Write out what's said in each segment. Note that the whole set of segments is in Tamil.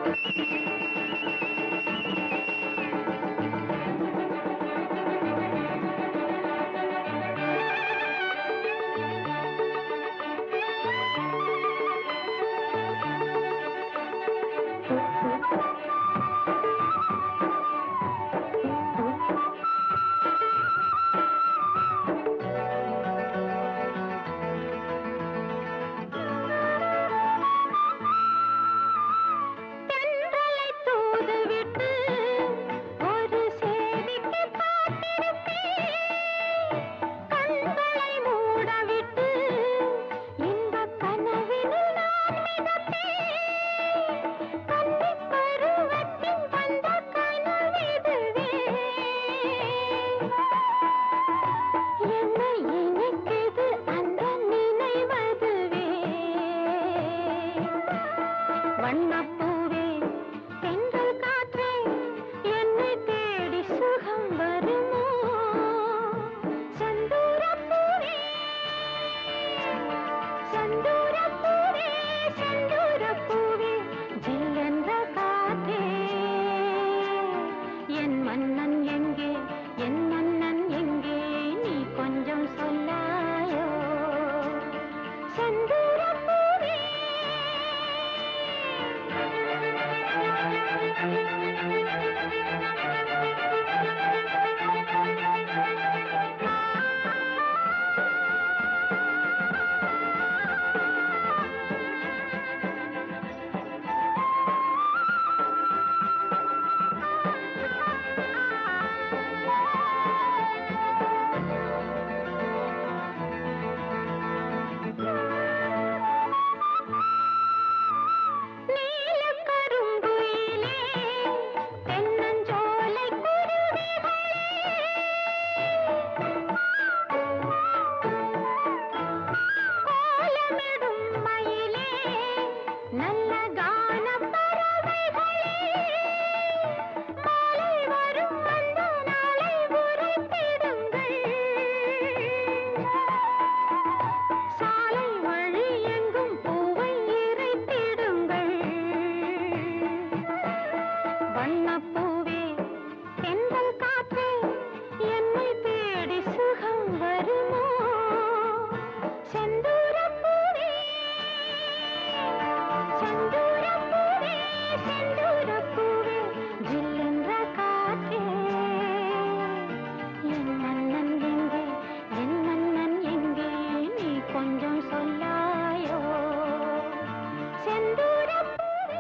தென்றலை தூதுவிட்டு ஒரு சேதிக்கு காத்திருப்பேன் கண்களை மூடவிட்டு இன்பக் கனவினில் நான் மிதப்பேன் கன்னிப் பருவத்தின் வந்த கனவிதுவே என்னை இனிக்குது அந்த நினைவதுவே வண்ணப்பூவே தென்றல் காற்றே என்னை தேடி சுகம் வருமோ செந்தூரப்பூவே செந்தூரப்பூவே செந்தூரப்பூவே ஜில்லென்ற காற்றே என் மன்னன் எங்கே என் மன்னன் எங்கே நீ கொஞ்சம் சொல்லாயோ செந்தூரப்பூவே நீலக்கருங்குயிலே, தென்னஞ்சோலை குருவிகளே. கோலமிடும் மயிலே, நல்ல கானப் பறவைகளே. மாலை வரும் அந்த நாளை உரைத்திடுங்கள். சாலை வழி எங்கும் பூவை இறைத்திடுங்கள் வண்ணப்பூவே தென்றல் காற்றே என்னை தேடி சுகம் வருமோ செந்தூரப்பூவே செந்தூரப்பூவே செந்தூரப்பூவே ஜில்லென்ற காற்றே என் மன்னன் எங்கே என் மன்னன் எங்கே நீ கொஞ்சம் சொல்லாயோ செந்தூரப்பூவே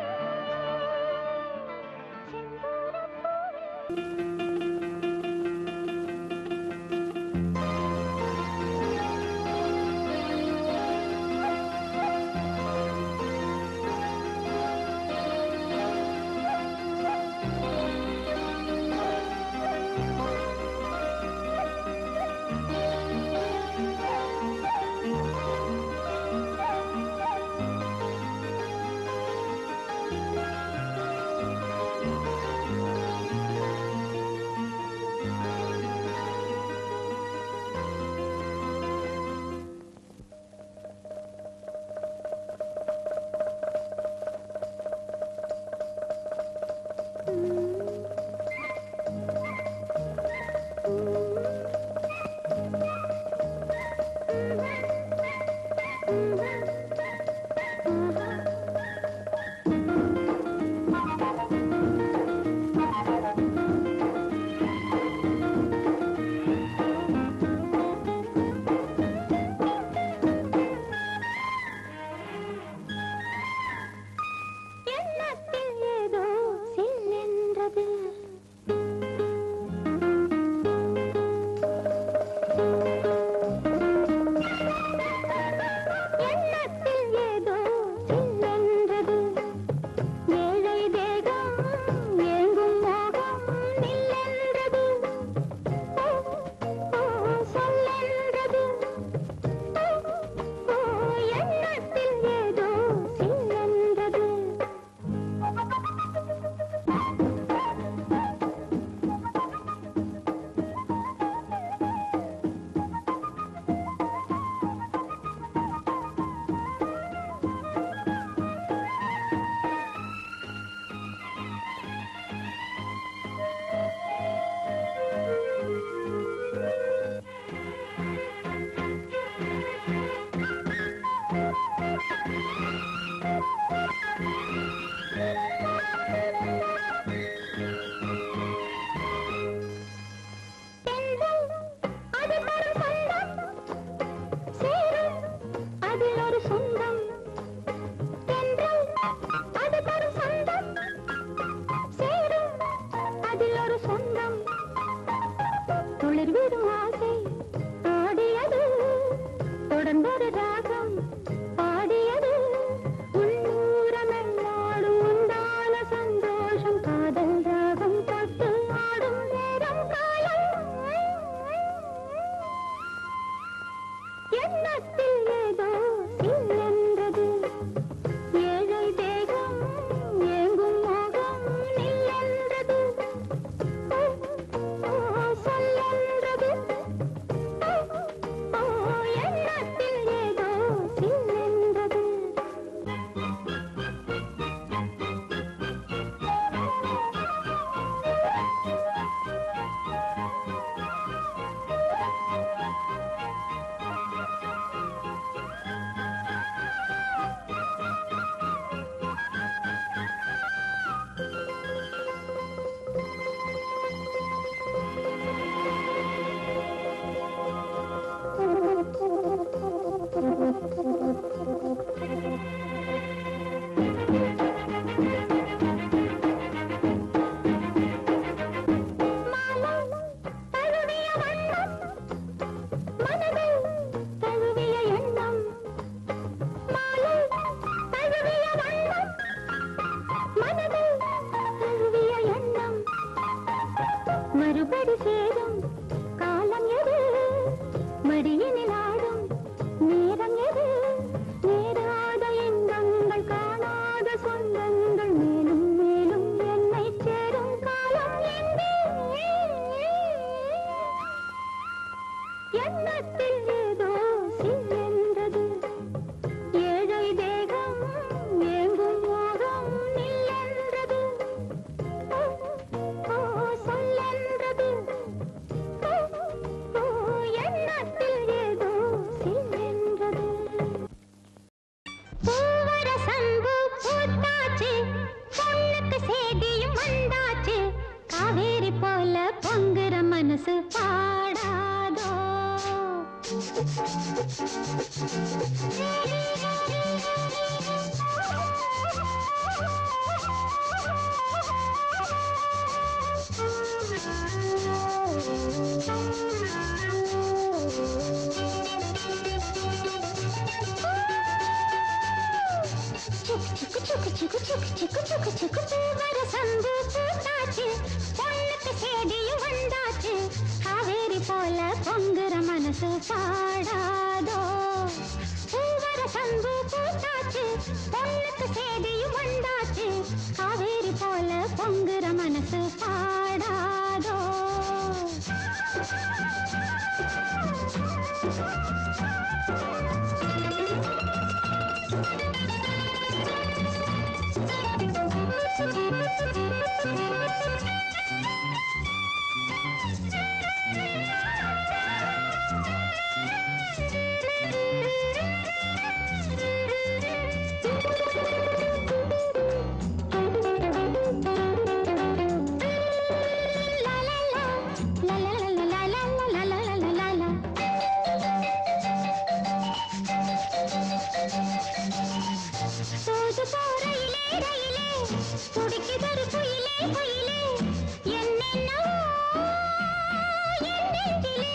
செந்தூரப்பூவே எண்ணத்தில் ஏதோ சில்லென்றது என்ன தொடர்ந்தொரு ராகம் பாடியது உள்ளூரமெல்லாடும் உண்டான சந்தோஷம் காதல் ராகம் தொட்டு ஆடும் நேரம் காலம் எண்ணத்தில் ஏதோ இல்லென்றது ஏழை தேகம் ஏங்கும் மோகம் நில்லென்றது ஓ, சொல்லென்றது ஓ, எண்ணத்தில் ஏதோ இல்லென்றது தழுவிய வண்ணம் மனதில் தழுவிய எண்ணம் மாலை தழுவிய வண்ணம் மனதில் தழுவிய எண்ணம் மறுபடி சேரும் காலம் எது மடியினில் ஆடும் நேரம் எது நேராத இன்பங்கள் காணாத சொந்தங்கள் மேலும் மேலும் என்னை சேரும் காலம் எங்கே எண்ணத்தில் ஏதோ சில்லென்றது ஏழை தேகம் ஏங்கும் மோகம் நில்லென்றது ஓ, ஓ, சொல்லென்றது ஓ, ஓ, எண்ணத்தில் ஏதோ சில்லென்றது பூவர சம்பு பூத்தாச்சு பொண்ணுக்கு சேதியும் வந்தாச்சு காவேரி போல பொங்குற மனசு பாடாதோ சுக்கு சுக்கு சுக்கு சுக்கு சுக்கு சுக்கு சுக்கு பூவர சம்பு பூத்தாச்சு பொண்ணுக்கு சேதியும் வந்தாச்சு காவேரி போல பொங்குற மனசு பாடாதோ பூவர சம்பு பூத்தாச்சு பொண்ணுக்கு சேதியும் வந்தாச்சு காவேரி போல பொங்குற மனசு பாடாதோ சோது போற இலே ரயிலே துடிக்குதொரு குயிலே குயிலே என்னென்னவோ என் நெஞ்சிலே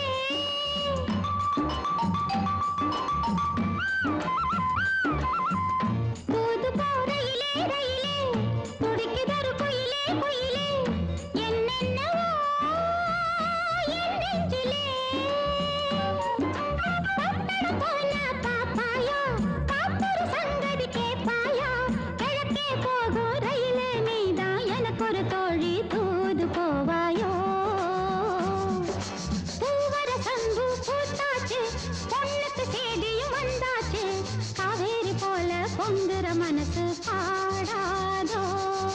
தூது போற இலே ரயிலே துடிக்குதொரு குயிலே குயிலே என்னென்னவோ என் நெஞ்சிலே பட்டணம் போன பாப்பாயா காப்பொரு சங்கதி கேப்பாயா கிழக்கே போகும் ரயிலே நீதான் எனக்கு ஒரு தோழி தூது போவாயோ பூவர சம்பு பூத்தாச்சு பொண்ணுக்கு சேதியும் வந்தாச்சு காவேரி போல பொங்குற மனசு பாடாதோ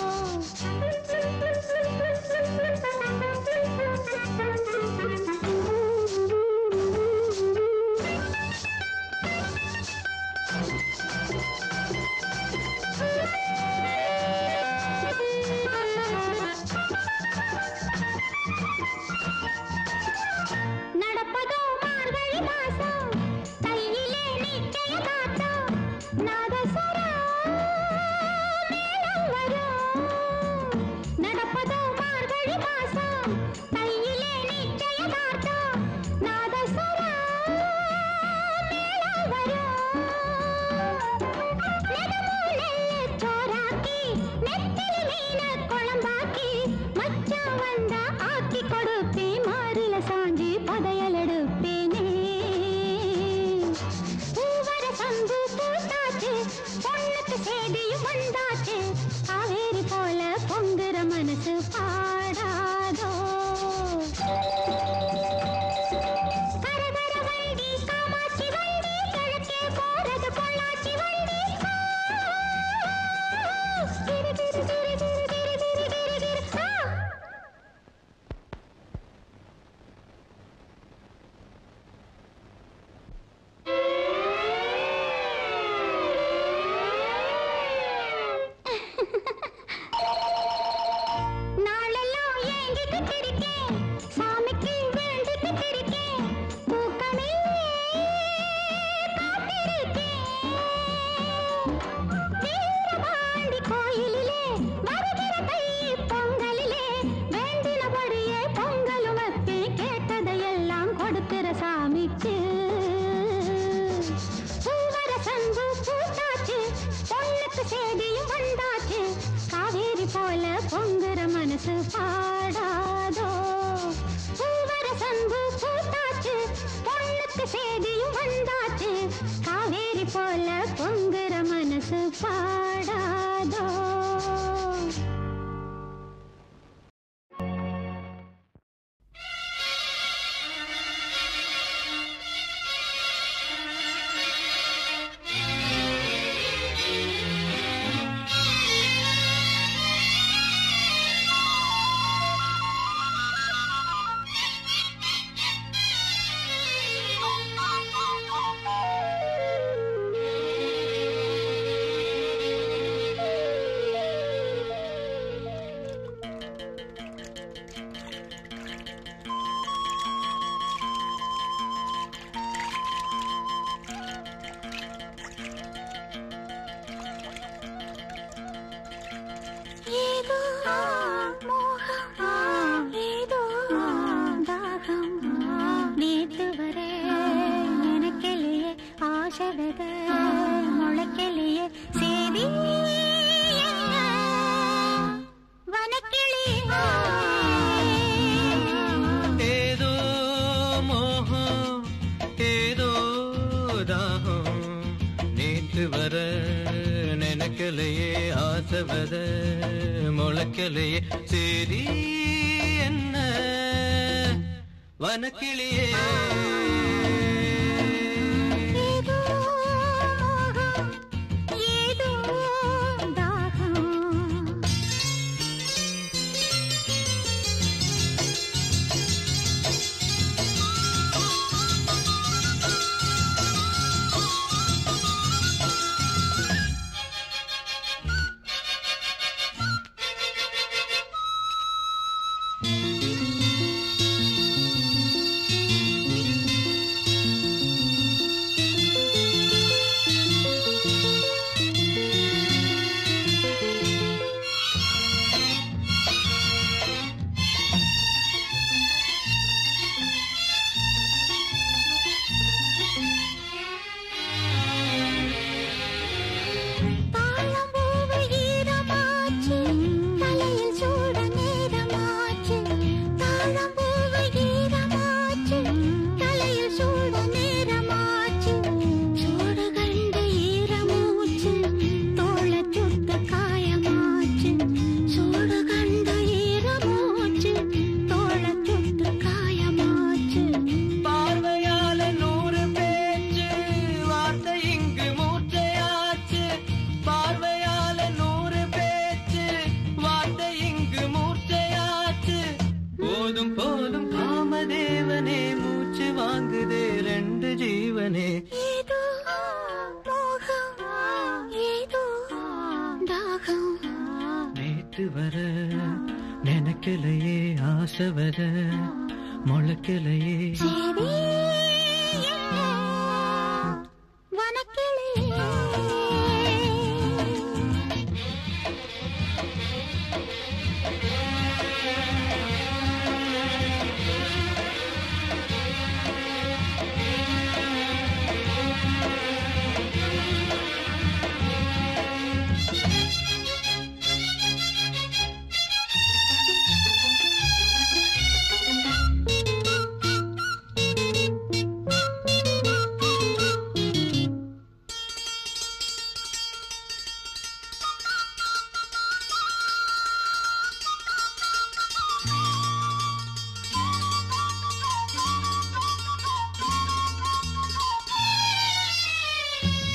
நடப்பதோ மார்கழி மாசம் கையிலே நிச்சயதார்த்தம் நாதஸ்வரம் வரும் நெடுமூலை சோறாக்கி நெத்திலி மீன குழம்பாக்கி மச்சான் வந்தா ஆக்கி கொடுப்பேன் மாறில சாஞ்சி பதையல் எடுப்பேனே பூவர சங்கு பூத்தாச்சு பொண்ணுக்கு சேதியும் வந்தாச்சு காவேரி போல பொங்குற மனசு பாடாதோ கரகர வண்டி காமாட்சி வண்டி கிழக்கே போறது பொள்ளாச்சி வண்டி கிரு கிரு கிரு கிரு கிரு கிரு கிரு கிரு ஆ நாளெல்லாம் ஏங்கிக்கிட்டு இருக்கேன் சாமிக்கு வேண்டிக்கிட்டு இருக்கேன் தூக்கமே காத்திருக்கேன் வீரபாண்டி கோயிலிலே வருகிற தை பொங்கலிலே வேண்டினபடியே பொங்கலும் வைப்பேன் கேட்டதையெல்லாம் கொடுக்கிற சாமிக்கு பூவர சங்கு பூத்தாச்சு பொண்ணுக்கு சேதியும் வந்தாச்சு காவேரி போல பொங்குற மனசு பாடாதோ பூவர சங்கு பூத்தாச்சு பொண்ணுக்கு சேதியும் வந்தாச்சு காவேரி போல பொங்குற மனசு பாடாதோ ஏதோ மோகம் ஏதோ தாகம் நேத்து வரை நினைக்கலையே ஆசை வித முளைக்கலையே சேதி வனக்கிளியே ஏதோ மோகம் ஏதோ தாகம் நேற்று வர நினைக்கலையே ஆசை வர முளைக்கலையே சரி என்ன வனக்கிளியே ஏதோ மோகம் ஏதோ தாகம் தாழம்பூவு ஈரமாச்சு, தலையில் சூட நேரமாச்சு. தாழம்பூவு ஈரமாச்சு, தலையில் சூட நேரமாச்சு. சூடு கண்டு ஈரமூச்சு, தோளைச் சுட்ட காயமாச்சு. சூடு கண்டு ஈரமூச்சு, தோளைச் சுட்ட காயமாச்சு. பார்வையால நூறு பேச்சு வார்த்தை இங்கு மூர்ச்சையாச்சு பார்வையால நூறு பேச்சு வார்த்தை இங்கு மூர்ச்சையாச்சு போதும் போதும் காமதேவனே மூச்சு வாங்குதே ரெண்டு ஜீவனே ஏதோ மோகம் ஏதோ தாகம் நேற்று வர நினைக்கலையே ஆசை வர முளைக்கலையே சரி வனக்கிளி ஆ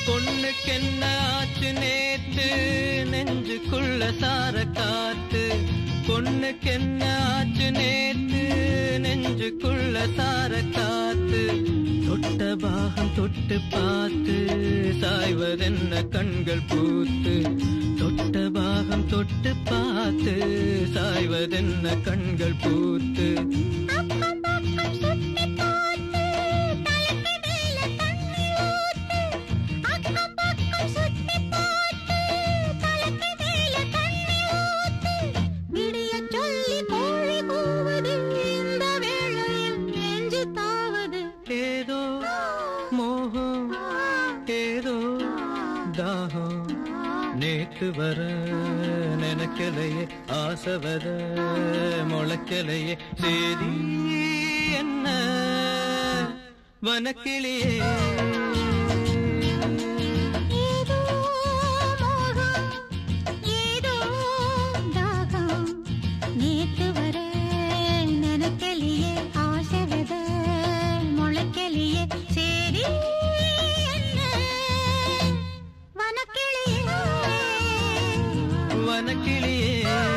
பொண்ணுக்கென்ன ஆச்சு நேத்து நெஞ்சுக்குள்ள சார காத்து பொண்ணுக்கென்ன ஆச்சு நேத்து நெஞ்சுக்குள்ள சார காத்து தொட்ட பாகம் தொட்டு பார்த்து சாய்வதென்ன கண்கள் பூத்து தொட்ட பாகம் தொட்டு பார்த்து சாய்வதென்ன கண்கள் பூத்து அக்கம் பக்கம் சுத்தி பார்த்து தலைக்கு மேல தண்ணி ஊத்து அக்கம் பக்கம் சுத்தி பார்த்து தலைக்கு மேல தண்ணி ஊத்து விடிய சொல்லி கோழி கூவுது இந்த வேளையில் நெஞ்சு தாவது ஏதோ மோகம் ஏதோ தாகம் நேத்து வர நினைக்கலையே ஆசை வர முளைக்கலையே சேதி என்ன வனக்கிளியே ஏதோ மோகம் ஏதோ தாகம் நேத்து வர நினைக்கலையே ஆசை வித முளைக்கலையே சரி என்ன வனக்கிளியே வனக்கிளியே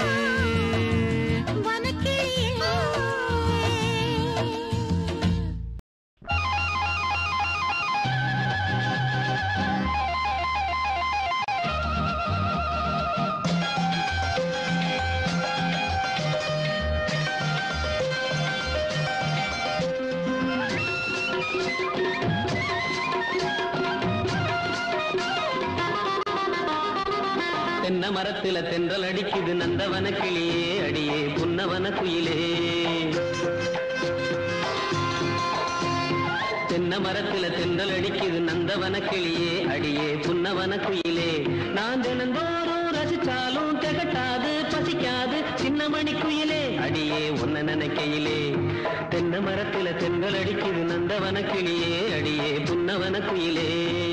வனக்கிளியே தென்னை மரத்துல தென்றல் அடிக்குது நந்தவன கிளியே அடியே புன்னவன குயிலே தென்னை மரத்துல தென்றல் அடிக்குது நந்தவன கிளியே அடியே புன்னவன குயிலே நான் தினந்தோறும் ரசிச்சாலும் திகட்டாது பசிக்காது சின்னமணி குயிலே அடியே உன்ன நினைக்கையிலே தென்னை மரத்துல தென்றல் அடிக்குது நந்தவன கிளியே அடியே புன்னவன குயிலே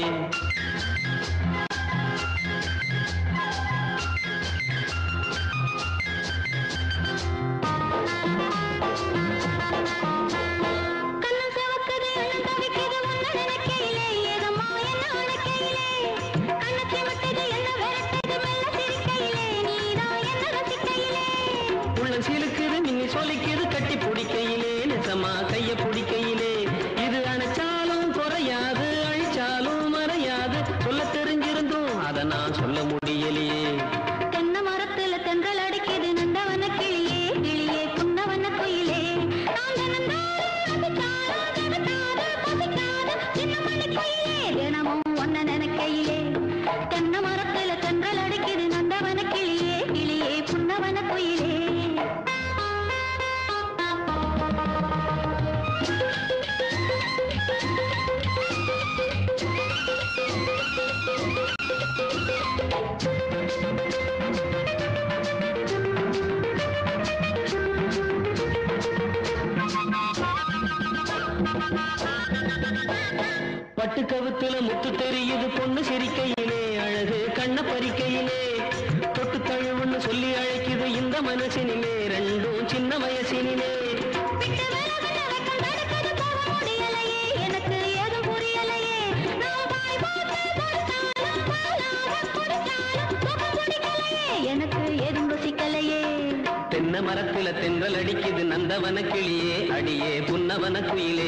கண்ணு சிவக்குது எண்ணம் தவிக்குது உன்னை நினைக்கையிலே ஏதம்மா என்ன அணைக்கையிலே கண்ணு சிவக்குது என்ன விரட்டுது மெல்ல சிரிக்கையிலே நீதான் என்ன ரசிக்கையிலே உள்ள சிலுக்குது மின்னி சொலிக்குது கட்டி பிடிக்கையிலே நிசமா கைய பிடிக்கையிலே இது அணைச்சாலும் குறையாது அழிச்சாலும் மறையாது சொல்ல தெரிஞ்சிருந்தும் அதை நான் சொல்ல முடியலையே தென்னை மரத்துல தென்றல் அடிக்குது நந்தவன கிளியே கிளியே புன்னவன குயிலே நான் தினந்தோறும் ரசிச்சாலும் திகட்டாது, பசிக்காது, சின்னமணி குயிலே, தினமும் உன்னை நினைக்கையிலே தென்னை மரத்துல தென்றல் அடிக்குது நந்தவன கிளியே கிளியே புன்னவன குயிலே பட்டு கவுத்துல முத்து தெரியுது பொண்ணு சிரிக்கையிலே அழகு கண்ண பறிக்கையிலே தொட்டு தழுவுன்னு சொல்லி அழைக்குது இந்த மனசினிலே ரெண்டும் சின்ன வயசினிலே விட்டு விலகுன வெட்கம் தடுக்குது, போக முடியலையே, எனக்கு ஏதும் புரியலையே. நான் வாய் பார்த்து கொடுத்தாலும், பாலாக குடித்தாலும், சுகம் பிடிக்கலையே, எனக்கு ஏதும் ருசிக்கலையே தென்னை மரத்துல தென்றல் அடிக்குது நந்தவன கிளியே அடியே புன்னவன குயிலே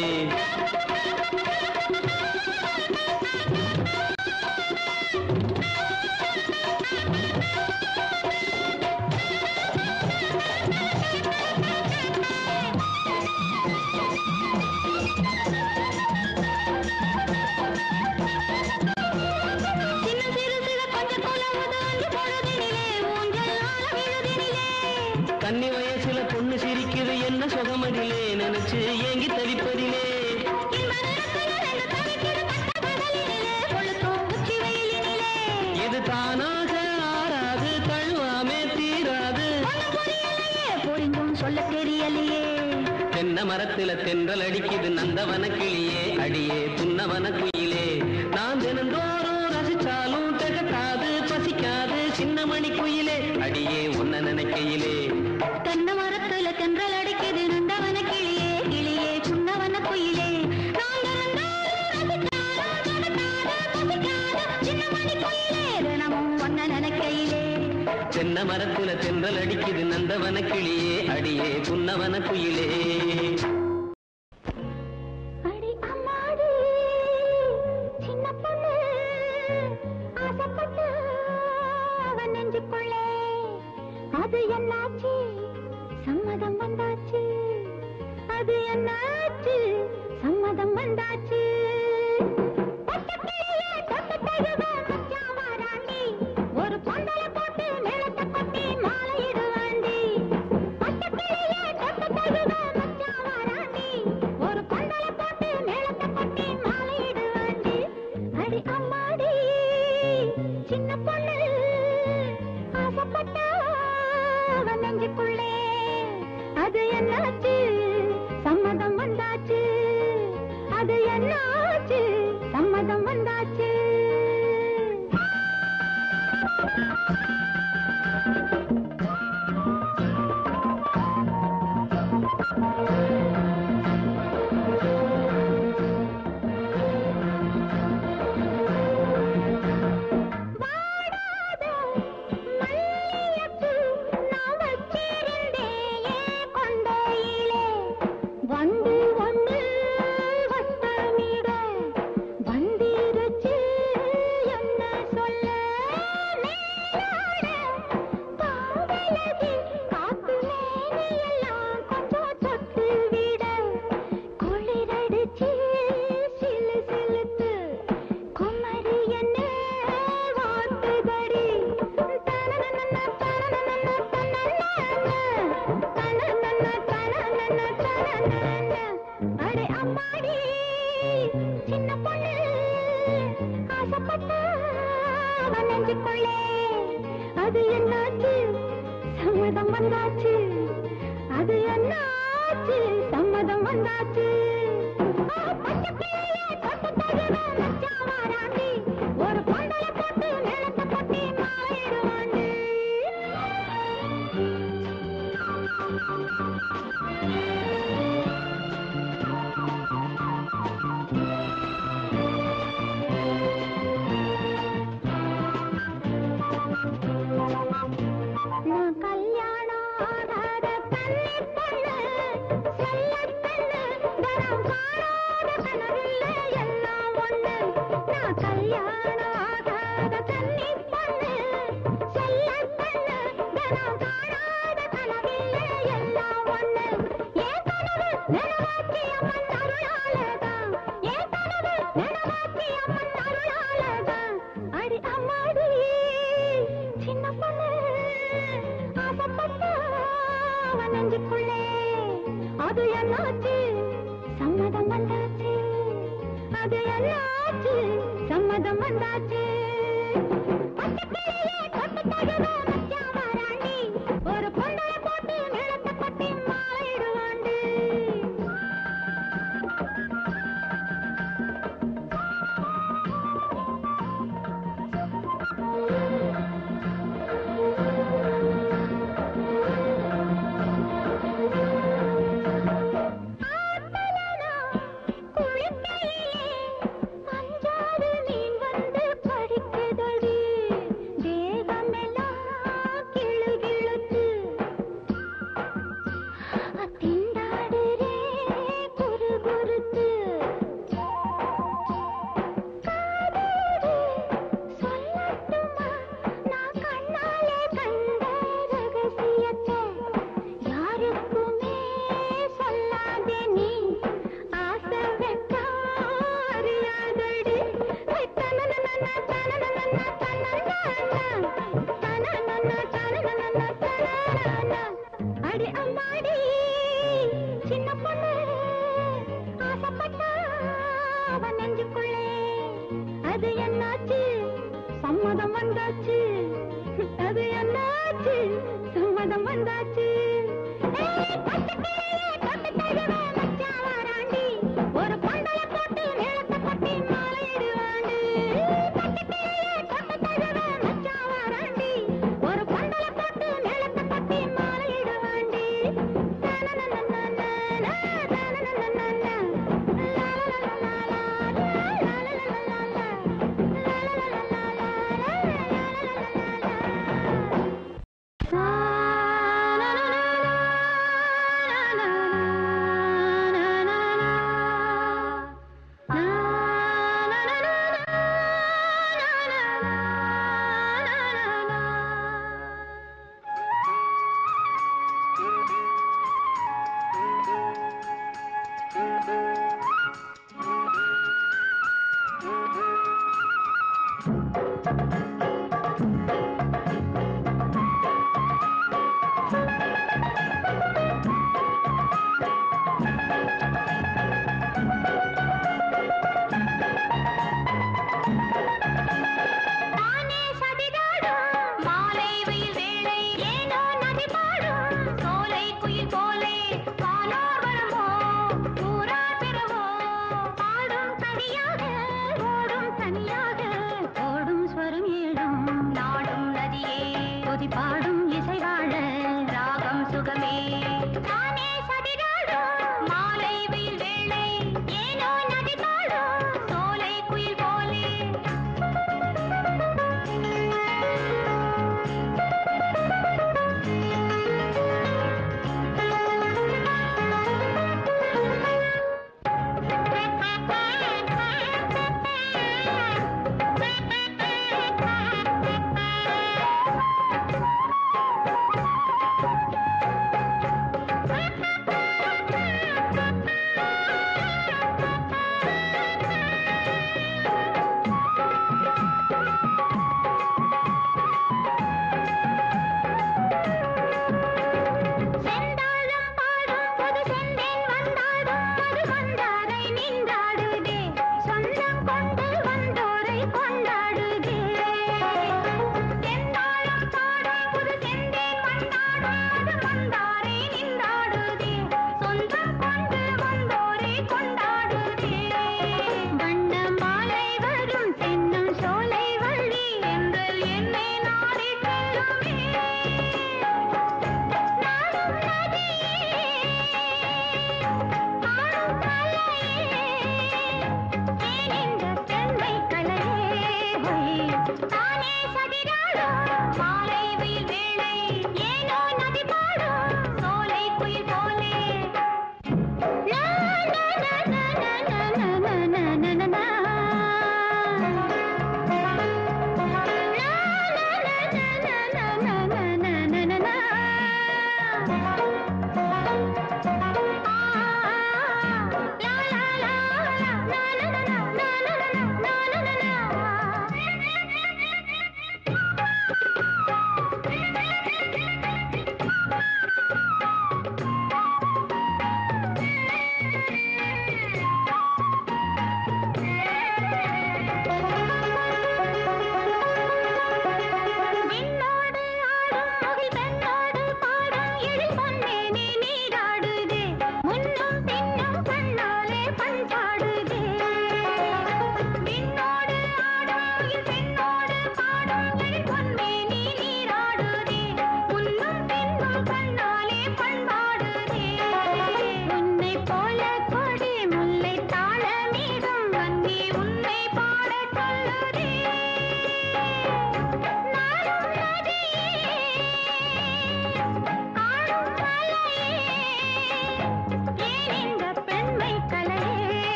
சின்ன சிறு சிறு கொஞ்சம் குலவுது அஞ்சு பொழுதினிலே, ஊஞ்சல் ஆட விழுதினிலே. கன்னி வயசுல பொண்ணு சிரிக்குது என்ன சுகமதிலே நினைச்சு ஏங்கி தவிப்பதிலே இன்ப நிறத்துல ரெண்டு தவிக்குது பட்ட பகலினிலே, கொளுத்தும் உச்சி வெயிலினிலே. இது தானாக ஆறாது தழுவாமே தீராது ஒண்ணும் புரியலையே, புரிந்தும் சொல்லத் தெரியலையே தென்னை மரத்துல தென்றல் அடிக்குது நந்தவன கிளியே அடியே புன்னவன குயிலே நான் தினந்தோறும் ரசிச்சாலும் திகட்டாது பசிக்காது சின்னமணி குயிலே அடியே உன்ன நினைக்கையிலே தென்னை மரத்துல தென்றல் அடிக்குது நந்தவன கிளியே கிளியே புன்னவன குயிலே நான் தினந்தோறும் ரசித்தாலும் திகட்டாது, தென்னை மரத்துல தென்றல் அடிக்குது நந்தவன கிளியே அடியே புன்னவன குயிலே அடி அம்மாடி சின்ன பொண்ணு ஆசைப்பட்டு அவன் நெஞ்சுக்குள்ளே அது என்னாச்சு சம்மதம் வந்தாச்சு அது என்னாச்சு சம்மதம் வந்தாச்சு பட்டுக்கிளியே தொட்டு தழுவ மச்சான் வாராண்டி. ஒரு பந்தல போட்டு மேளத்தை கொட்டி மாலையிடுவாண்டி பட்டுக்கிளியே தொட்டு தழுவ மச்சான் வாராண்டி. ஒரு பந்தல போட்டு மேளத்தை கொட்டி மாலையிடுவாண்டி அடி அம்மாடி சின்ன பொண்ணு ஆசைப்பட்டா அவன் நெஞ்சுக்குள்ளே அது என்னாச்சு சம்மதம் வந்தாச்சு அது என்னாச்சு சம்மதம் வந்தாச்சு வாடாத மல்லிகைப்பூ நான் வச்சிருந்தேன் என் கொண்டையிலே. வண்டு ஒண்ணு வட்டமிட வந்திருச்சு என்ன சொல்ல மேலாட காதலகி காத்து மேனியெல்லாம் கொஞ்சம் தொட்டு விட குளிரடிச்சு சிலு சிலுத்து குமரி என்ன வாட்டுதடி தனனனன தனனனன தனனனன தனனனன தனனனன தனனனன அடே அம்மாடி சின்ன பொண்ணு ஆசைப்பட்டு அவன் நெஞ்சுக்குள்ளே அது என்னாச்சு சம்மதம் வந்தாச்சு அது என்னாச்சு சம்மதம் வந்தாச்சு ஆ, பச்சை கிளியே தொட்டு தழுவ மச்சான் வாராண்டி. ஒரு பந்தல போட்டு மேளத்தை கொட்டி மாலையிடுவாண்டி. நான் கல்யாணம் ஆகாத கன்னிப் பொண்ணு, செல்லப் பெண்ணு, தரம் காணாத கனவில்லை எல்லாம் ஒண்ணு. நான் கல்யாணம் ஆகாத கன்னிப் பொண்ணு, செல்லப் பெண்ணு, தரம் காணாத கனவில்லை எல்லாம் ஒண்ணு. என் கனவு நினைவாக்கி அம்மன் அருளாலதான். என் கனவு நினைவாக்கி அம்மன் அருளாலதான். அடி அம்மாடி சின்ன பொண்ணு ஆசைப்பட்டு அவன் நெஞ்சுக்குள்ளே அது என்னாச்சு சம்மதம் வந்தாச்சு அது என்னாச்சு சம்மதம் வந்தாச்சு பட்டுக்கிளியே தொட்டு தழுவ மச்சான் வாராண்டி. ஒரு பொண்டல போட்டு மேளத்தை கொட்டி மாலையிடுவாண்டி ஆத்தலனா குளிக்கையிலே அஞ்சாறு மீன் வந்து படிக்குதடி தேகமெல்லாம் கிளு கிளுத்து திண்டாடுறே குறு குறுத்து காதோடு சொல்லட்டுமா நான் கண்ணாலே கண்ட ரகசியத்தை யாருக்குமே சொல்லாதே நீ ஆசை வெட்கம் அறியாதடி தனனனன தனனனன தனனனன தனனனன தனனனன தனனனன அடி அம்மாடி சின்ன பொண்ணு ஆசைப்பட்டா அவன் நெஞ்சுக்குள்ளே அது என்னாச்சு சம்மதம் வந்தாச்சு அது என்னாச்சு சம்மதம் வந்தாச்சு ஏய், பட்டுக்கிளியே தொட்டு தழுவ மச்சான் வாராண்டி. ஒரு பந்தல போட்டு மேளத்தை கொட்டி மாலையிடுவாண்டி. பட்டுக்கிளியே தொட்டு தழுவ மச்சான் வாராண்டி. ஒரு பந்தல போட்டு மேளத்தை கொட்டி மாலையிடுவாண்டி. தனனனனனன, தனனனனன, லாலலலலாலா, லாலலலலாலா, லாலலலலாலா, லாலலலலாலா.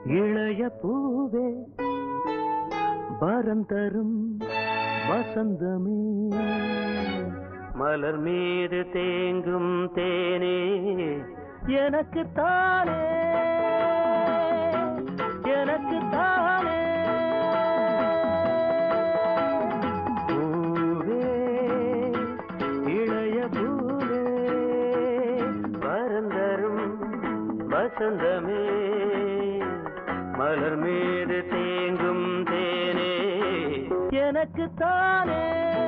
இளைய பூவே வரம் தரும் வசந்தமே மலர் மீது தேங்கும் தேனே எனக்கு தானே எனக்கு தானே பூவே இளைய பூவே வரந்தரும் வசந்தமே மலர் மீது தேங்கும் தேனே எனக்கு தானே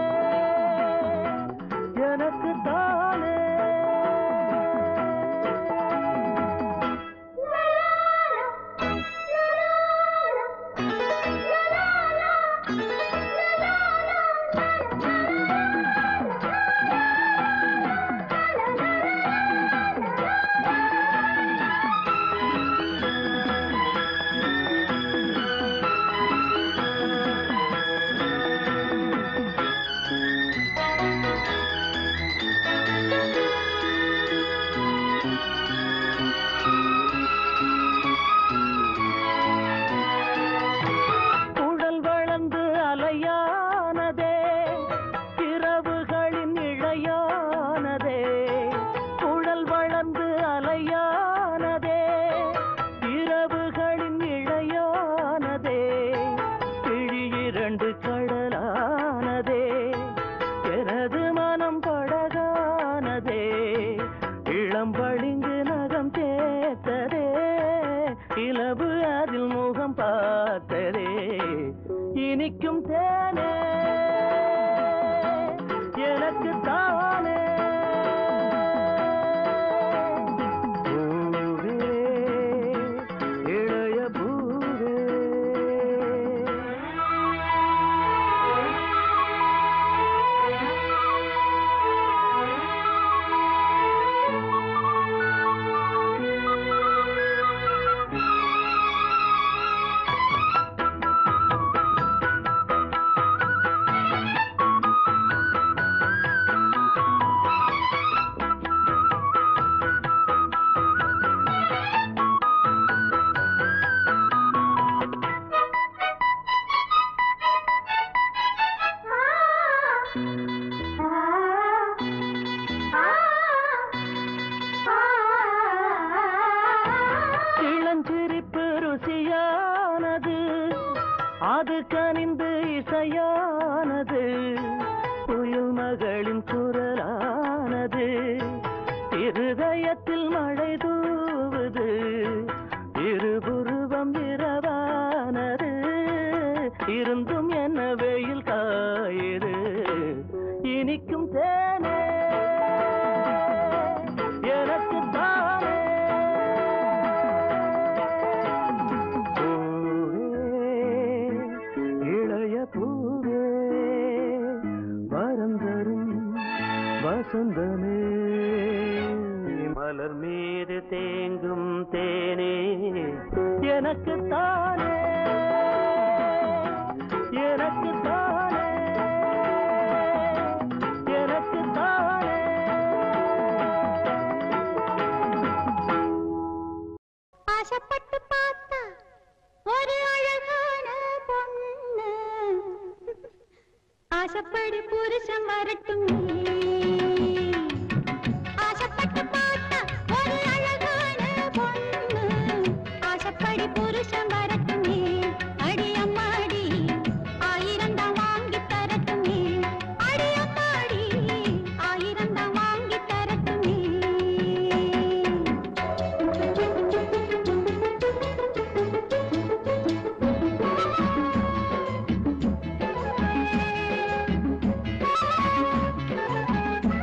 எனக்கு தானே உடல் வளர்ந்து அலையானதே இரவுகளின் இழையானதே உடல் வளர்ந்து அலையானதே இரவுகளின் இழையானதே கிழி இரண்டு கடலானதே எனது மனம் படகானதே இளம் பளிங்கு நகம் தேத்ததே இலவு அதில் முகம் பார்த்ததே இனிக்கும் தேனே எனக்கு தானே பூவே இளைய பூவே இளஞ்சிரிப்பு ருசியானது அது கனிந்து இசையானது புயல் மகளின் குரலானது இருதயத்தில் மழை தூவுது இருபுருவம் இரவானது இருந்தும் என்ன வெயில் காயுது இனிக்கும் தேனே எனக்கு தானே பூவே இளைய பூவே வரந்தரும் வசந்தமே மலர் மீது தேங்கும் தேனே எனக்கு தானே எனக்கு தானே எனக்கு தானே ஆசைப்பட்டு பார்த்தா ஒரு அழகான பொண்ணு ஆசைப்படி புருஷன் வரட்டும் ஆசைப்பட்டு பார்த்தா ஒரு அழகான பொண்ணு ஆசைப்படி புருஷன் வரட்டுமே அடி அம்மாடி ஆயிரம் தான் வாங்கி தரட்டுமே அடி அம்மாடி ஆயிரம் தான் வாங்கி தரட்டுமே ஆ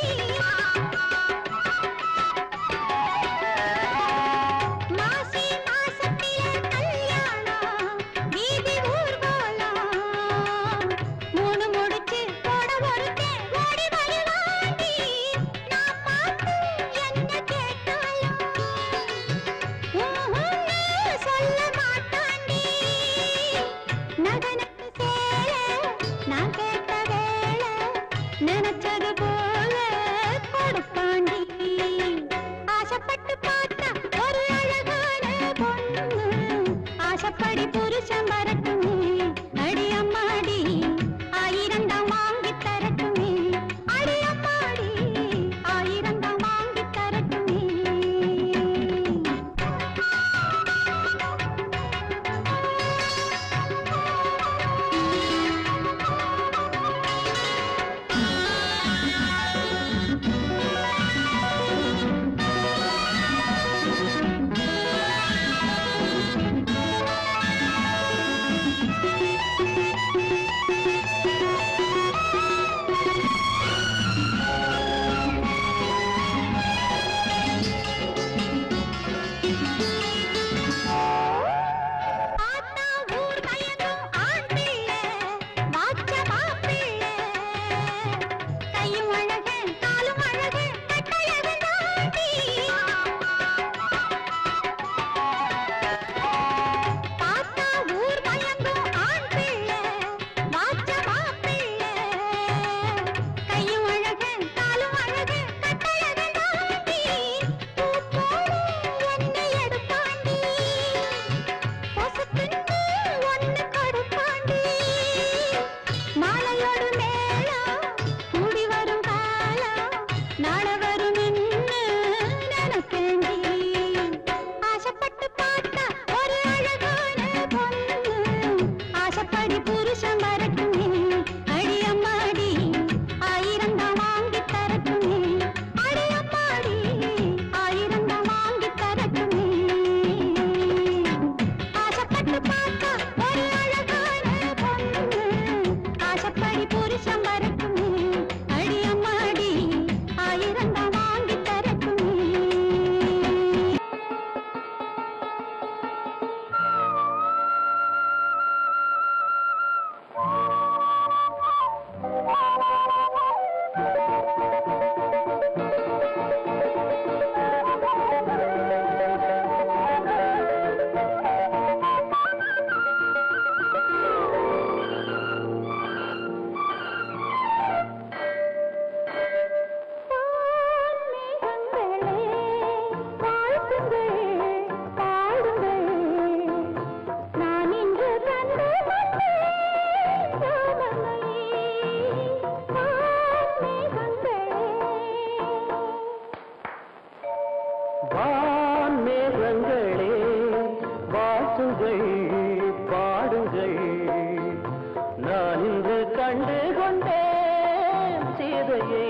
மாசி மாசத்திலே கல்யாணம் வீதி ஊர்வலம் மூணு முடிச்சு போட ஒருத்தன் ஓடி வருவாண்டி நான் பார்த்து என்ன கேட்டாலும் ஊஹுன்னு சொல்ல மாட்டாண்டி நகனத்து சேல நான் கேட்ட வேளை நினைச்சது போல கொடுப்பாண்டி ஆசைப்பட்டு பார்த்தா ஒரு அழகான பொண்ணு ஆசைப்படி புருஷன் வரட்டுமே அடி அம்மாடி ஆயிரம் தான் வாங்கி தரட்டுமே அடி அம்மாடி ஆயிரம் தான் வாங்கி தரட்டுமே ஆத்தா ஊர் பயனும் ஆண் பிள்ளை வாச்ச மாப்பிள்ளை கையும் அழகு காலும் அழகு கட்டழகு தாண்டி ஆத்தா ஊர் பயனும் ஆண் பிள்ளை வாச்ச மாப்பிள்ளை கையும் அழகு காலும் அழகு கட்டழகு தாண்டி பூ போல என்னை எடுப்பாண்டி பொசுக்குன்னு ஒண்ணு கொடுப்பாண்டி. மாலையோடு மேளம் கூடி வரும் காலம் நாள வரும் என்று நினைப்பேண்டி. ஆசைப்பட்டு பார்த்தா ஒரு அழகான பொண்ணு. ஆசைப்படி புருஷன் வரட்டுமே அடி அம்மாடி ஆயிரம் தான் வாங்கி தரட்டுமே அடி அம்மாடி ஆயிரம் தான் வாங்கி தரட்டுமே ஆசைப்பட்டு பார்த்தா ஒரு அழகான பொண்ணு ஆசைப்படி புருஷன் வரட்டுமே அடி அம்மாடி ஆயிரம் தான் வாங்கி தரட்டுமே நான் இன்று தந்து வந்தேன் வான் மேகங்களே வாழ்த்துங்கள் பாடுங்கள் நான் இன்று கண்டு கொண்டேன் சீதையை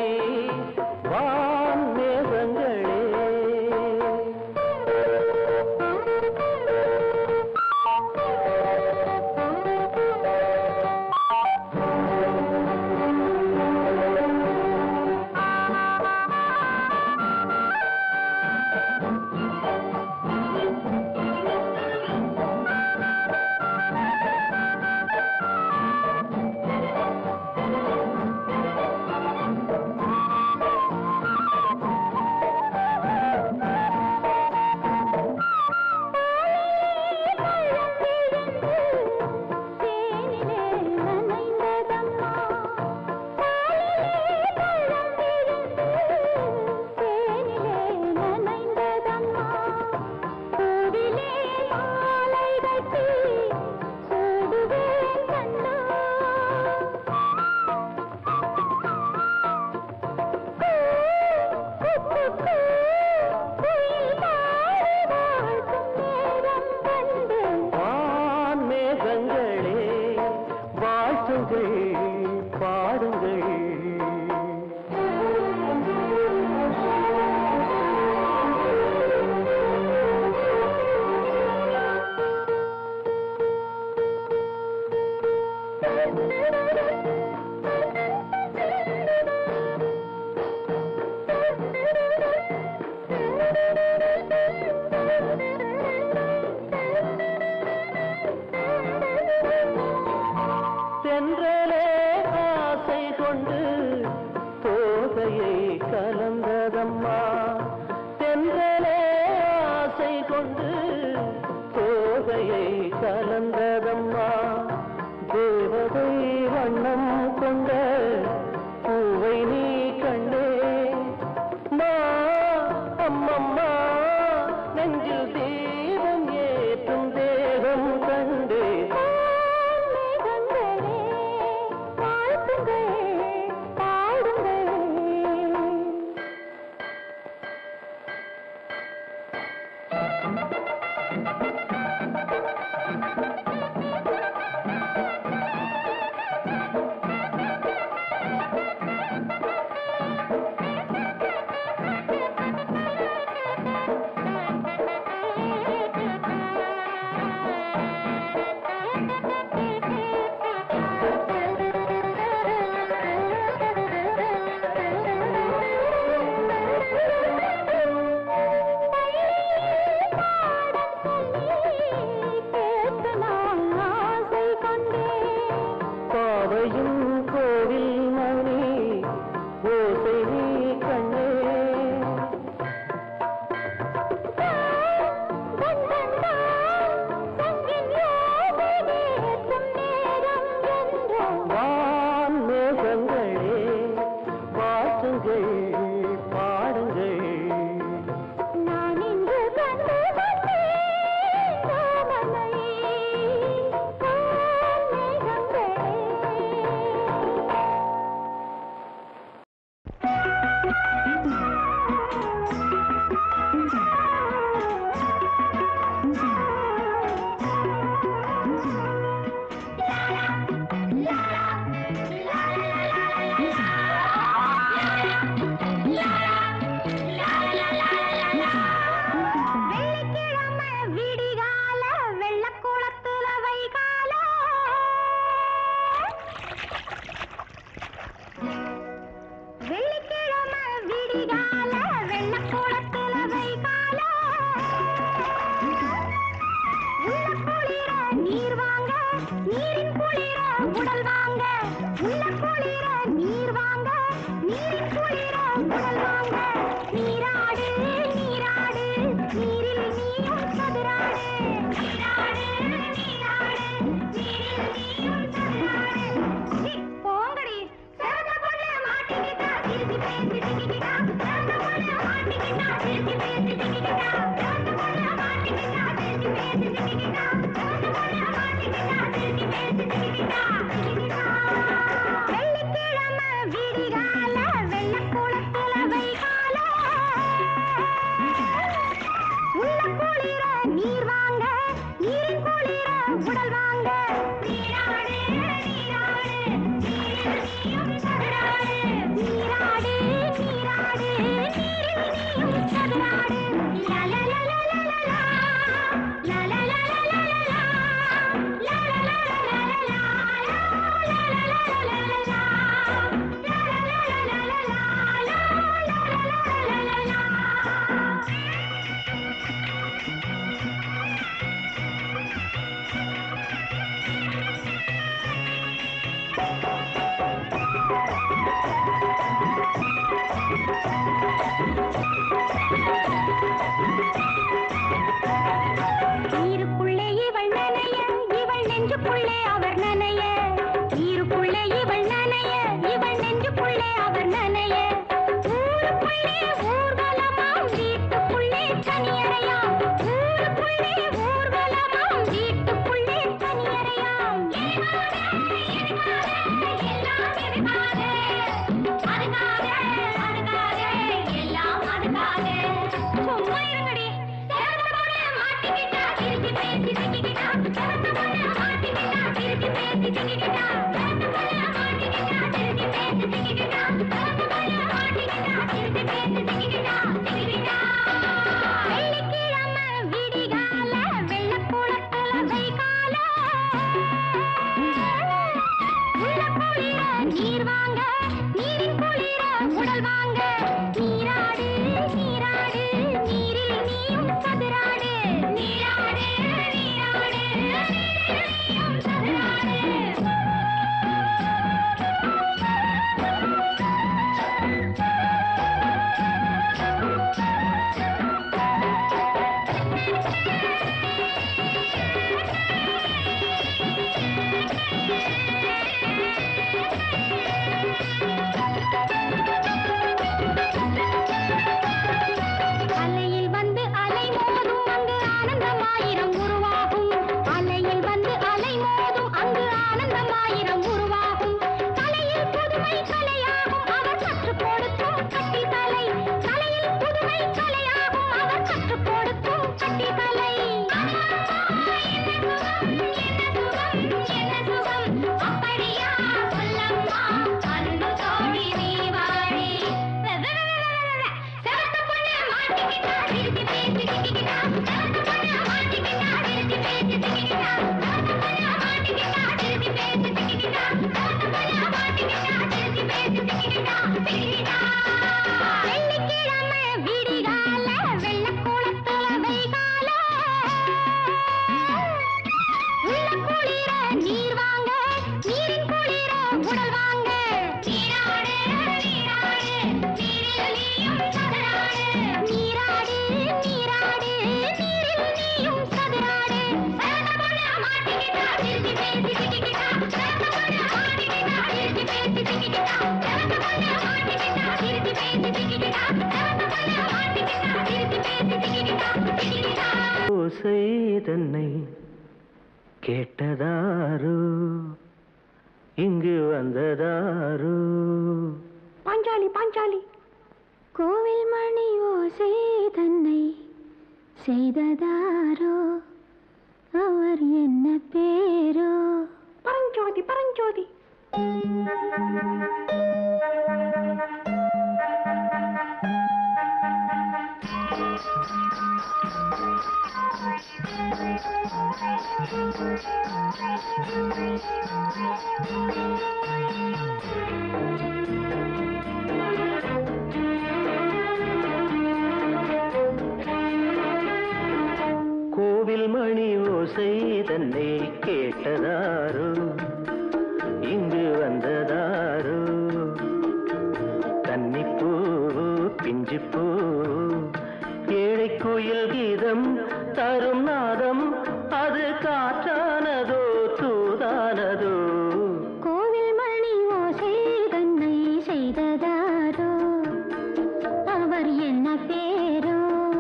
வான் மேகங்களே கலந்ததம்மா தென்றலே ஆசை கொண்டு தோகையை கலந்ததம்மா தேவதை வண்ணம் கொண்ட பூவை நீ கண்டே மா அம்மம்மா நெஞ்சில் தீபம் ஏற்றும் தேகம் கண்டே மேகங்களே வாழ்த்துங்கள் பாடுங்கள் பாவையும் கோவில் மணி ஓசை நீ கண்ணே வான் மேகங்களே வாசுங்கள் பாடுங்கள் நான் இன்று கண்டு வந்தேன் கோமலை மேகங்களே வெள்ளிக்கிழமை விடிகால வெள்ளக்குளத்துல வைகால வெள்ளிக்கிழமை விடிகால வெள்ளக்குளத்துல வைகால உள்ள குளிர நீர் வாங்க நீரின் குளிர உடல் வாங்க உள்ள குளிர நீர் வாங்க நீரின் குளிர உடல் வாங்க நீராடு நீராடு நீரில் நீயும் சதுராடு நீராடு நீராடு நீரில் நீயும் சதுராடு சி, போங்கடி சிறந்த பொண்ணு மாட்டிக்கிட்டா திருப்பி பேசி திக்கிட்டா சிறந்த பொண்ணு மாட்டிக்கிட்டா திருப்பி பேசி திக்கிட்டா சிறந்த பொண்ணு மாட்டிக்கிட்டா திருப்பி பேசி திக்கிட்டா சிறந்த பொண்ணு மாட்டிக்கிட்டா திருப்பி பேசி திக்கிட்டா வெள்ளிக்கிழமை விடிகால வெள்ளக்குளத்துல வைகால உள்ள குளிர நீர் வாங்க நீரின் குளிர உடல் வாங்க நீராடு நீராடு நீரில் நீயும் சதுராடு நீராடு நீராடு நீரில் நீயும் சதுராடு லலலலலலலா, லலலலலலலா, லலலலலலலா, லலலலலலலா, லலலலலலலா, லலலலலலலா. நீருக்குள்ளே இவள் நனைய இவள் நெஞ்சுக்குள்ளே அவர் நனைய நீருக்குள்ளே இவள் நனைய இவள் நெஞ்சுக்குள்ளே அவர் நனைய ஊருக்குள்ளே ஊர்வலமாம் வீட்டுக்குள்ளே தனியறையாம் ஊருக்குள்ளே ஊர்வலமாம் வீட்டுக்குள்ளே தனியறையாம் எல்லாம் எதுக்காக அதுக்காக அதுக்காக எல்லாம் அதுக்காக சும்மா இருங்கடி சிறந்த பொண்ணு மாட்டிக்கிட்டா திருப்பி பேசி திக்கிக்கிட்டா சிறந்த பொண்ணு மாட்டிக்கிட்டா திருப்பி பேசி திக்கிக்கிட்டா சிறந்த பொண்ணு மாட்டிக்கிட்டா திருப்பி பேசி திக்கிக்கிட்டா சிறந்த பொண்ணு மாட்டிக்கிட்டா திருப்பி பேசி திக்கிக்கிட்டா திக்கிக்கிட்டா வெள்ளிக்கிழமை விடிகால வெள்ளக்குளத்துல வைகால உள்ள குளிர நீர் வாங்க நீரின் குளிர உடல் வாங்க நீராடு நீராடு நீரில் நீயும் சதுராடு நீராடு நீராடு நீரில் நீயும் சதுராடு வெள்ளிக்கிழமை விடிகால வெள்ளக்கூளத்துல வைகால உள்ள குளிர நீர் வாங்க நீரின் குளிர உடல் வாங்க நீராடு நீராடு நீரில் நீயும் சதுராடு நீராடு நீராடு நீரில் நீயும் சதுராடு சரத பொண்ணு மாட்டிக்கிட்டா திருப்பி பேசி சிக்கிக்கிட்டா சரத பொண்ணு மாட்டிக்கிட்டா திருப்பி பேசி சிக்கிக்கிட்டா சரத பொண்ணு மாட்டிக்கிட்டா திருப்பி பேசி சிக்கிக்கிட்டா சரத பொண்ணு மாட்டிக்கிட்டா திருப்பி பேசி சிக்கிக்கிட்டா சிக்கிக்கிட்டா ஓசை தன்னை கேட்டதாரு இங்கு வந்ததாரு பாஞ்சாலி பாஞ்சாலி கோவில் மணி ஓசை தன்னை செய்ததாரோ அவர் என்ன பேரோ பரஞ்சோதி பரஞ்சோதி கோவில் மணி ஓசை தன்னை கேட்டதாரு இங்கு வந்ததாரு கன்னிப்பூ பிஞ்சிப்பூ ஏழை கோயில் கீதம் தரும் நாதம் அது காற்றானதோ தூதானதோ கோவில் மணி ஓசை தன்னை செய்ததாரோ அவர் என்ன பேரோ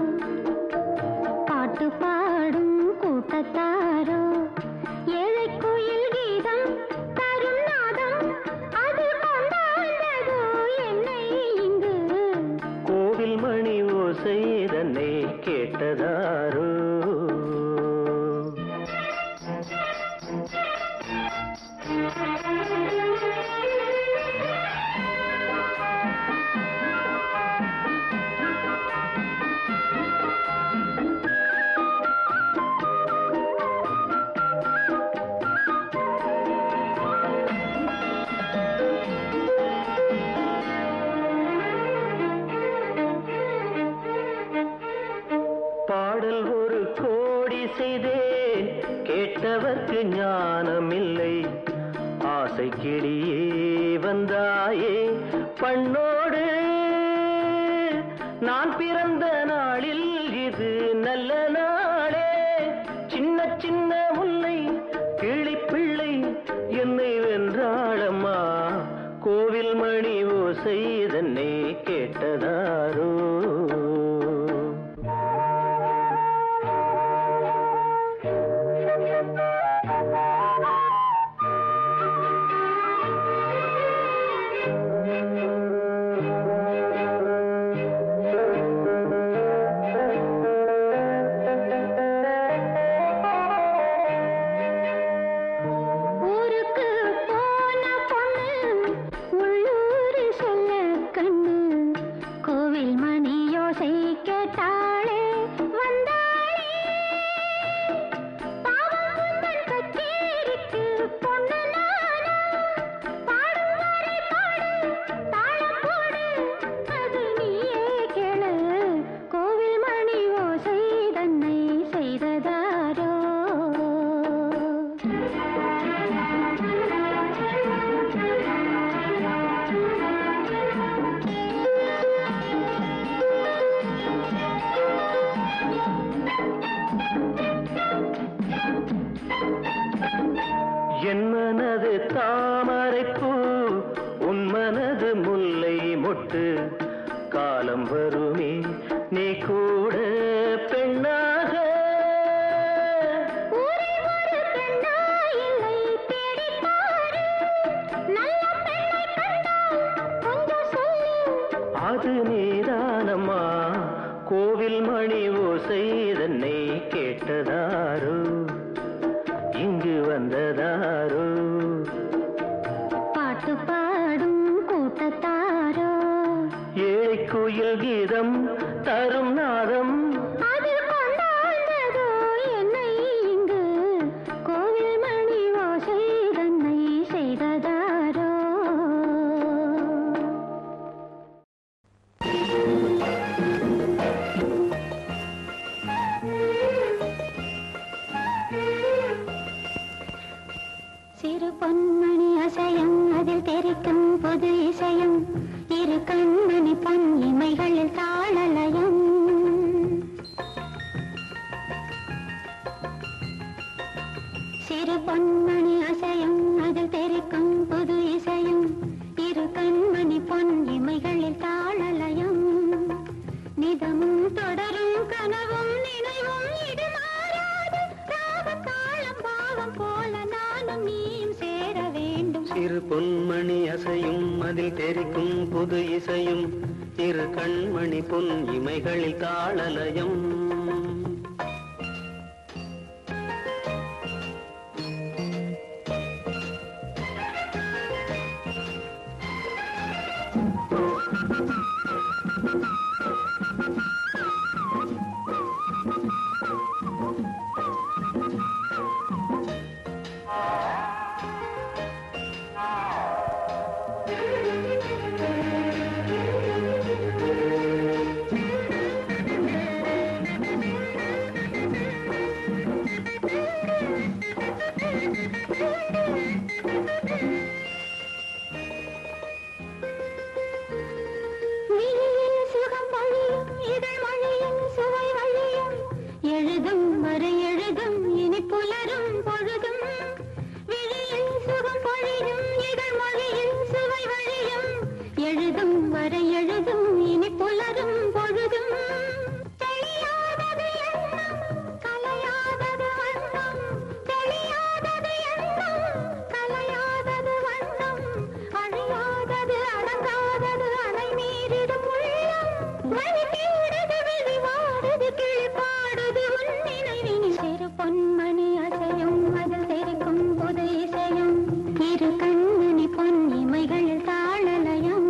பாட்டு பாடும் கூட்டத்தாரோ ஏழை கோயில் கீதம் தரும் நாதம் அது கொண்டாண்டதோ என்னை இங்கு கோவில் மணி ஓசை தன்னை கேட்டதாரோ பாடல் ஒரு கோடி செய்தேன் கேட்டவர்க்கு ஞானம் இல்லை ஆசை கிளியே வந்தாயே பண்ணோடு நான் பிறந்த நாளில் இது நல்ல நாளே சின்ன சின்ன முல்லை கிளி பிள்ளை என்னை வென்றாளம்மா கோவில் மணி ஓசை தன்னை கேட்டதாரோ ஊருக்கு போன பொண்ணு உள்ளூர் சொல்ல கண்ணு கோவில் மணி யோசை கேட்டாளே வந்தாளே பாவம் உந்தன் கச்சேரிக்கு பொண்ணு நானா பாடும் வரை பாடு தாளம் போடு அது நீயே கேளு கோவில் மணி ஓசை தன்னை செய்ததாரோ என் மனது தாமரைப்பூ உன் மனது முல்லை மொட்டு காலம் வருமே நீ கூட பெண்ணாக ஊரை ஒரு பெண்ணா இல்லை தேடிப் பாரு. நல்ல பெண்ணை கண்டால் கொஞ்சம் சொல்லு. அது நீதானம்மா கோவில் மணி ஓசை தன்னை கேட்டதாரோ இங்கு வந்ததாரோ பாட்டு பாடும் கூட்டத்தாரோ ஏழை குயில் கீதம் தரும் நாதம் அதில் கொண்டாண்டதோ என்னை இங்கு கோவில் மணி ஓசை தன்னை செய்ததாரோ சிறு பொன்மணி அசையும் அதில் தெரிக்கும் புது இசையும் இரு கண்மணி பொன் இமைகளில் தாளலயம் சிறு பொன்மணி அசையும் அதில் தெரிக்கும் புது இசையும் இரு கண்மணி பொன் இமைகளில் தாளலயம் நிதமும் தொடரும் கனவும் நினைவும் இது மாறாது ராகம் தாளம் பாவம் போல நானும் நீயும் சேர வேண்டும் சிறு பொன்மணி அசையும் அதில் தெரிக்கும் புது இசையும் இரு கண்மணி பொன் இமைகளில் தாளலயம் விழியில் சுகம் பொழியும் இதழ் மொழியும் சுவை வழியும் எழுதும் வரை எழுதும் இனி புலரும் பொழுதும் விழியில் சுகம் பொழியும் இதழ் மொழியும் சுவை வழியும் எழுதும் வரை எழுதும் இனி புலரும் பொழுதும் தெளியாதது எண்ணம் கலையாதது வண்ணம் தெளியாதது எண்ணம் கலையாதது வண்ணம் அழியாதது அடங்காதது அலை மீறிடும் உள்ளம் வழி தேடுது வெளிவாடுது கிழிப்பாடுது உன் நினைவினில் சிறு பொன்மணி அசையும் அதில் தெரிக்கும் புது இசையும் இரு கண்மணி பொன் இமைகளில் தாளலயம்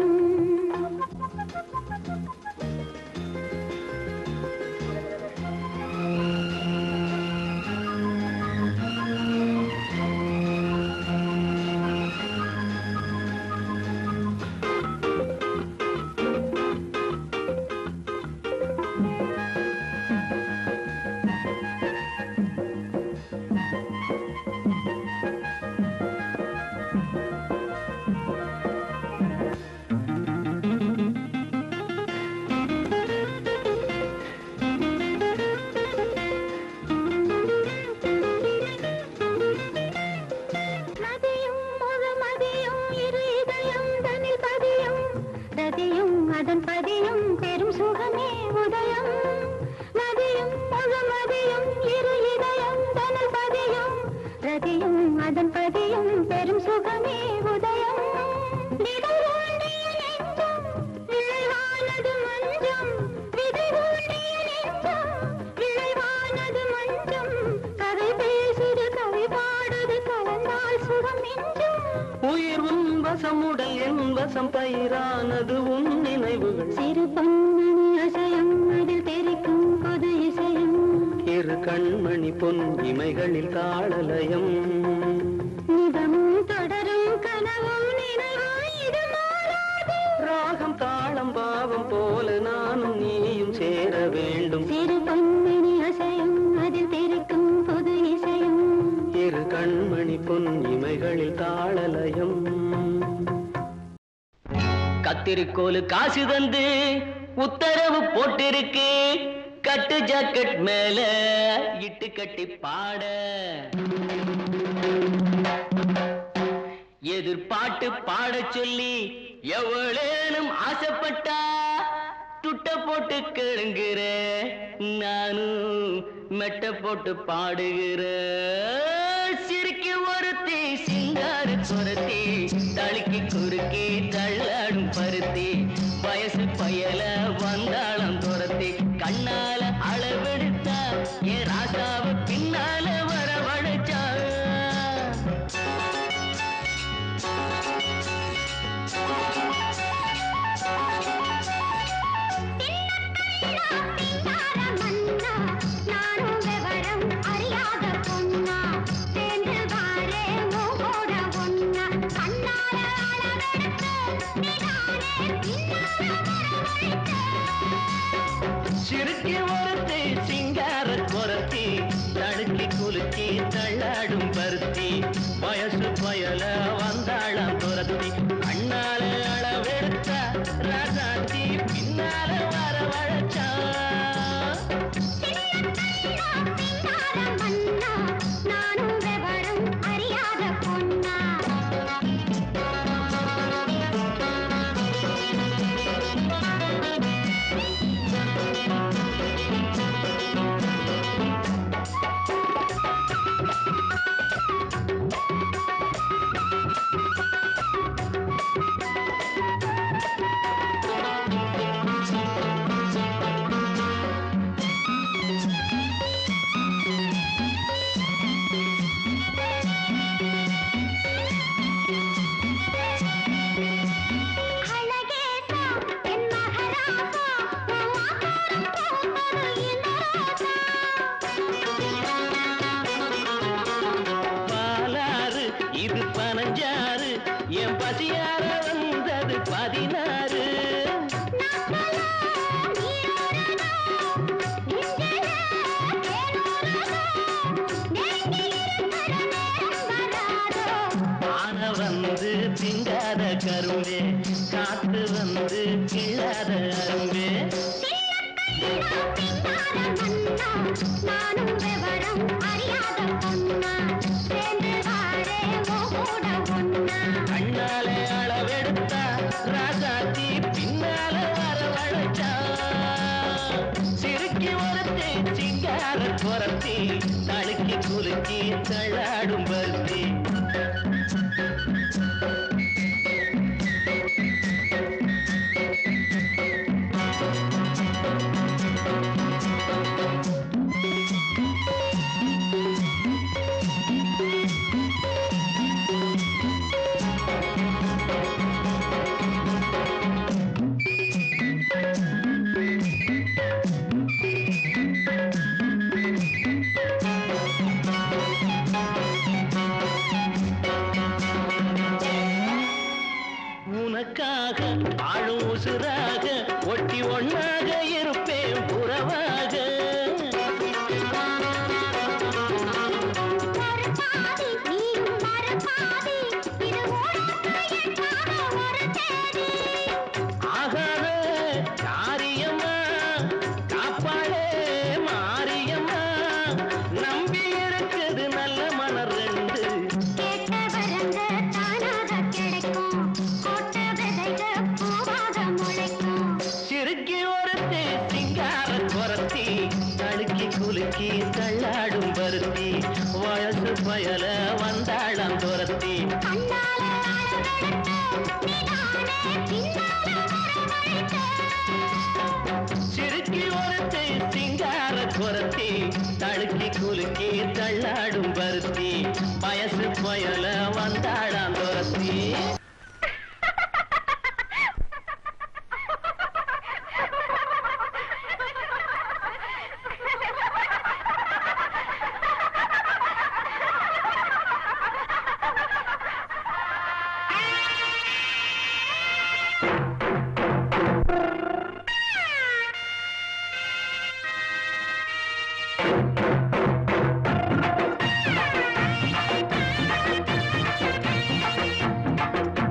நதியும் முழு மதியும் இரு இதயம் தனில் பதியும் ரதியும் அதன் பதியும் பெரும் சுகமே உதயம் நதியும் முழு மதியும் இரு இதயம் தனில் பதியும் ரதியும் அதன் பதியும் பெரும் சுகமே உதயம் விதை ஊன்றிய நெஞ்சம் விளைவானது மஞ்சம் விதை ஊன்றிய நெஞ்சம் விளைவானது மஞ்சம் கதை பேசுது கவி பாடுது கலந்தால் சுகம் மிஞ்சும் உயிர் உன் வசம் உடல் என் வசம் பயிரானது உன் நினைவுகள் சிறு பொன்மணி அசையும் அதில் தெரிக்கும் புது இசையும் இரு கண்மணி பொன் இமைகளில் தாளலயம் நிதமும் தொடரும் கனவும் நினைவும் இது மாறாது ராகம் தாளம் பாவம் போல நானும் நீயும் சேர வேண்டும் சிறு பொன்மணி அசையும் அதில் தெரிக்கும் புது இசையும் இரு கண்மணி பொன் இமைகளில் தாளலயம் கத்திரிக்கோலு காசு தந்து உத்தரவு போட்டிருக்கு கட்டு ஜாக்கெட் மேல இட்டு கட்டி பாட எதிர்பாட்டு பாடச் சொல்லி எவ்வளேனும் ஆசைப்பட்டா துட்ட போட்டு கேளுங்கிற நானும் மெட்ட போட்டு பாடுகிற சிரிக்கி ஒருத்தி சிங்கார குரத்தி தழுக்கி குறுக்கி தள்ளாடும் பருத்தி வயசு பயல வந்தாளம் துரத்தி கண்ணால அளவெடுத்தா ஏ ராசாவ பின்னால வரவழைச்சா ராசா மாத்தாரம் போட்டது இந்த ராசா பாலாறு இது பனஞ்சாறு என் பசியார வந்தது பதினாறு ஆன வந்து திங்காத கரும்பே காத்து வந்து கிள்ளாத அரும்பே நானும் விவரம் அறியாத பொண்ணா சேர்ந்து வாழே கூட ஒன்னா கண்ணாலே அளவெடுத்தா ராசாத்தி பின்னால வரவழைச்சா சிறுக்கி ஒருத்தி சிங்கார குரத்தி தழுக்கி குலுக்கி தள்ளாடும் பருத்தி உனக்காக ஆளும் உசுராக ஒட்டி ஒண்ணாக இருப்பேன் புறவாக மறுபாதி நீயும் மறுபாதி இது ஓடக்கையற்காக ஒரு தேதி ஆகாத காரியம்மா காப்பாளே மாரியம்மா நம்பி இருக்குது நல்ல மலர் ரெண்டு கேட்ட வரங்க தானாக கிடைக்கும் கோட்ட விதைக பூவாக முளைக்கும் சிறுக்கி ஒருத்தி சிங்கார குரத்தி தழுக்கி குலுக்கி தள்ளாடும் பருத்தி வயசு பயல வந்தாளம் துரத்தி கண்ணால அளவெடுத்து நீதானே பின்னால வரவழைத்த சிறுக்கி ஒருத்தி சிங்கார குரத்தி தழுக்கி குலுக்கி தள்ளாடும் பருத்தி வயசு பயல வந்தாளாம் துரத்தி ஆ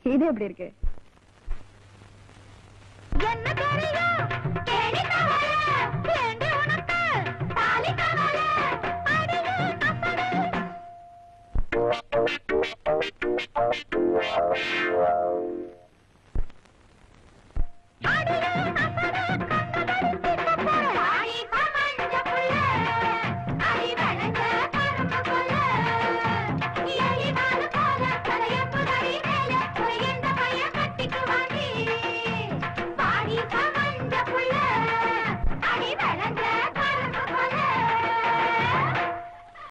இது எப்படி இருக்கு என்ன தெரியும் தேடி தவறு வேண்டி உனக்கு தாலி தவறு அடியே அசடு